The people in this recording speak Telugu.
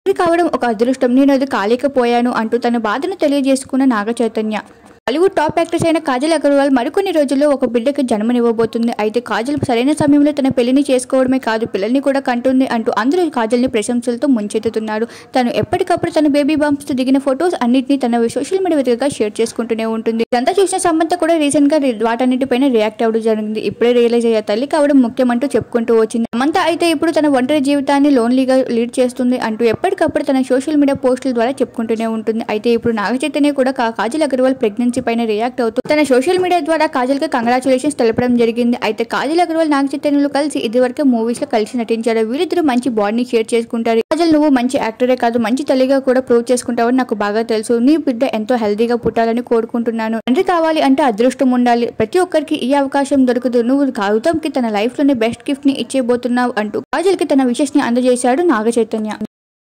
ఇది కావడం ఒక అదృష్టం నేను అది కాలేకపోయాను అంటూ తన బాధను తెలియజేసుకున్న Naga Chaitanya Bollywood top actress అయిన కాజల్ అగర్వాల్ మరికొన్ని రోజుల్లో ఒక బిడ్డకి జన్మనివ్వబోతుంది అయితే కాజల్ సరైన సమయంలో తన పెళ్లిని చేసుకోవడమే కాదు పిల్లల్ని కూడా కంటుంది అంటూ అందరూ కాజల్ని ప్రశంసలతో ముంచెత్తుతున్నారు తను ఎప్పటికప్పుడు తన బేబీ బంప్స్ తో దిగిన ఫొటోస్ అన్నింటినీ తన సోషల్ మీడియా వేదికగా షేర్ చేసుకుంటూనే ఉంటుంది ఇదంతా చూసిన సమంత కూడా రీసెంట్ గా రి- వాటన్నిటిపైన రియాక్ట్ అవ్వడం జరిగింది ఇప్పుడే రియలైజ్ అయ్యే తల్లి కావడం ముఖ్యమంటూ చెప్పుకుంటూ వచ్చింది సమంత అయితే ఇప్పుడు తన ఒంటరి జీవితాన్ని లోన్లీగా లీడ్ చేస్తుంది అంటూ ఎప్పటికప్పుడు తన సోషల్ మీడియా పోస్టుల ద్వారా చెప్పుకుంటూనే ఉంటుంది అయితే ఇప్పుడు నాగ చైతన్య కూడా కా- కాజల్ అగర్వాల్ ప్రెగ్నెన్సీ పైన రియాక్ట్ అవుతూ తన సోషల్ మీడియా ద్వారా కాజల్ కి కంగ్రాచులేషన్స్ తెలపడం జరిగింది అయితే కాజల్ అగర్వాల్ నాగ చైతన్యలు కలిసి ఇదివరకే మూవీస్ లో కలిసి నటించారు వీరిద్దరు మంచి బాడీని షేర్ చేసుకుంటారు కాజల్ నువ్వు మంచి యాక్టరే కాదు మంచి తల్లిగా కూడా ప్రూవ్ చేసుకుంటావని నాకు బాగా తెలుసు నీ బిడ్డ ఎంతో హెల్దీగా పుట్టాలని కోరుకుంటున్నాను తండ్రి కావాలి అంటే అదృష్టం ఉండాలి ప్రతి ఒక్కరికి ఈ అవకాశం దొరకదు నువ్వు గౌతమ్ కి తన లైఫ్ లోనే బెస్ట్ గిఫ్ట్ ని ఇచ్చేబోతున్నావు అంటూ కాజల్ కి తన విషెస్ ని అందజేశాడు నాగ చైతన్య